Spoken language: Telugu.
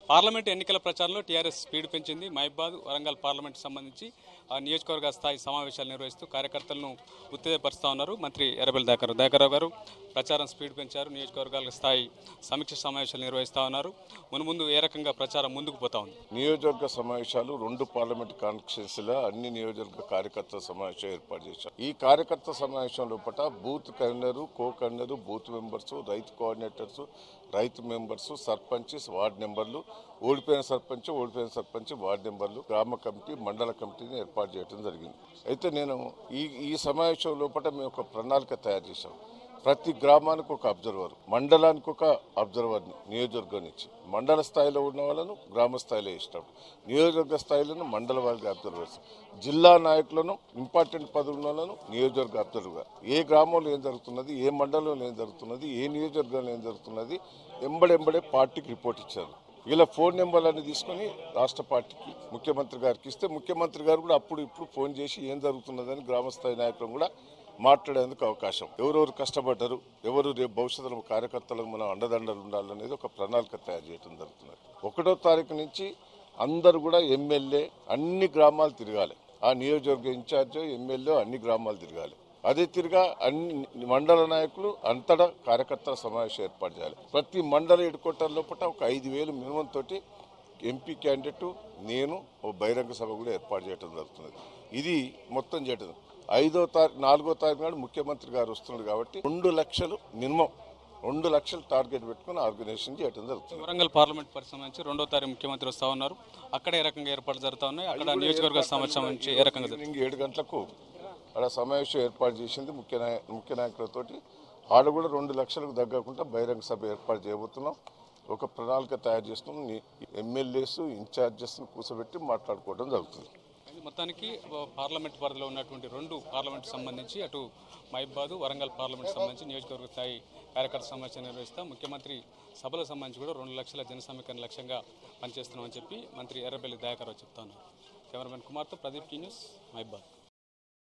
పార్లమెంట్ ఎన్నికల ప్రచారంలో టీఆర్ఎస్ స్పీడ్ పెంచింది మహిబాద్ వరంగల్ పార్లమెంట్ సంబంధించి ఆ, నియోజకవర్గ స్థాయి సమావేశాలు నిర్వహిస్తూ కార్యకర్తలను ఉత్తేజపరుస్తా ఉన్నారు మంత్రి ఎర్రబెల్లి దయాకర్ దయాకర్రావు గారు ప్రచారం స్పీడ్ పెంచారు నియోజకవర్గాల స్థాయి సమీక్ష సమావేశాలు నిర్వహిస్తా ఉన్నారు మునుముందు ఏ రకంగా ప్రచారం ముందుకు పోతా ఉంది నియోజకవర్గ సమావేశాలు రెండు పార్లమెంట్ కాన్స్టిట్యున్సీల అన్ని నియోజకవర్గ కార్యకర్తల సమావేశం ఏర్పాటు చేశారు ఈ కార్యకర్త సమావేశం లోపల booth convener co convener booth members రైతు కోఆర్డినేటర్స్ రైతు మెంబర్స్ సర్పంచ్ వార్డు నెంబర్లు ఓడిపోయిన సర్పంచ్ ఓడిపోయిన సర్పంచ్ వార్డు నెంబర్లు గ్రామ కమిటీ మండల కమిటీని ఏర్పాటు చేయడం జరిగింది అయితే నేను ఈ ఈ సమావేశం లోపల మేము ఒక ప్రణాళిక తయారు చేశాం ప్రతి గ్రామానికి ఒక అబ్జర్వర్ మండలానికి ఒక అబ్జర్వర్ నియోజకవర్గం నుంచి మండల స్థాయిలో ఉన్న వాళ్ళను గ్రామ స్థాయిలో ఇష్టం నియోజకవర్గ స్థాయిలను మండల వారికి అబ్జర్వర్స్ జిల్లా నాయకులను ఇంపార్టెంట్ పదవులు ఉన్న వాళ్ళను నియోజకవర్గ అబ్జర్వర్ ఏ గ్రామంలో ఏం జరుగుతున్నది ఏ మండలంలో ఏం జరుగుతున్నది ఏ నియోజకవర్గంలో ఏం జరుగుతున్నది ఎంబడెంబడే పార్టీకి రిపోర్ట్ ఇచ్చారు ఇలా ఫోన్ నెంబర్లన్నీ తీసుకొని రాష్ట్ర పార్టీకి ముఖ్యమంత్రి గారికి ఇస్తే ముఖ్యమంత్రి గారు కూడా అప్పుడు ఇప్పుడు ఫోన్ చేసి ఏం జరుగుతున్నదని గ్రామ స్థాయి నాయకులను కూడా మాట్లాడేందుకు అవకాశం ఎవరెవరు కష్టపడ్డారు ఎవరు రేపు భవిష్యత్తులో కార్యకర్తలకు మనం అండదండలు ఉండాలనేది ఒక ప్రణాళిక తయారు చేయడం జరుగుతున్నది ఒకటో తారీఖు నుంచి అందరూ కూడా ఎమ్మెల్యే అన్ని గ్రామాలు తిరగాలి ఆ నియోజకవర్గ ఇన్ఛార్జ్ ఎమ్మెల్యే అన్ని గ్రామాలు తిరగాలి అదే తిరిగా అన్ని మండల నాయకులు అంతటా కార్యకర్తల సమావేశం ఏర్పాటు చేయాలి ప్రతి మండల హెడ్ క్వార్టర్ లోపల ఒక ఐదు వేలు మినిమం తోటి ఎంపీ క్యాండిడేట్ నేను ఓ బహిరంగ సభ కూడా ఏర్పాటు చేయడం జరుగుతున్నది ఇది మొత్తం చేయడం ఐదో తారీఖు నాలుగో తారీఖు నాడు ముఖ్యమంత్రి గారు వస్తున్నారు కాబట్టి రెండు లక్షలు మినిమం రెండు లక్షలు టార్గెట్ పెట్టుకుని ఆర్గనైజేషన్ చేయడం జరుగుతుంది వరంగల్ పార్లమెంట్ పరిస్థితి సంబంధించి రెండో తారీఖు ముఖ్యమంత్రి వస్తా ఉన్నారు అక్కడ ఏ రకంగా ఏర్పాట్లు జరుగుతా ఉన్నాయి అక్కడ నియోజకవర్గ సమావేశం సంబంధించి ఏ రకంగా జరుగుతుంది ఈవినింగ్ ఏడు గంటలకు ఆడ సమావేశం ఏర్పాటు చేసింది ముఖ్య నాయ ముఖ్య నాయకులతోటి ఆడ కూడా రెండు లక్షలకు తగ్గకుండా బహిరంగ సభ ఏర్పాటు చేయబోతున్నాం ఒక ప్రణాళిక తయారు చేస్తున్నాం నీ ఎమ్మెల్యేస్ ఇన్ఛార్జెస్ కూర్చోబెట్టి మాట్లాడుకోవడం జరుగుతుంది మొత్తానికి పార్లమెంట్ పరిధిలో ఉన్నటువంటి రెండు పార్లమెంట్ సంబంధించి అటు మహిబాద్ వరంగల్ పార్లమెంట్ సంబంధించి నియోజకవర్గ స్థాయి కార్యకర్త సమావేశం నిర్వహిస్తాం ముఖ్యమంత్రి సభలకు సంబంధించి కూడా రెండు లక్షల జన సమీకరణ లక్ష్యంగా పనిచేస్తున్నామని చెప్పి మంత్రి ఎర్రబెల్లి దయాకర్ చెప్తాను కెమెరామెన్ కుమార్తో ప్రదీప్ టీ న్యూస్ మహిబాద్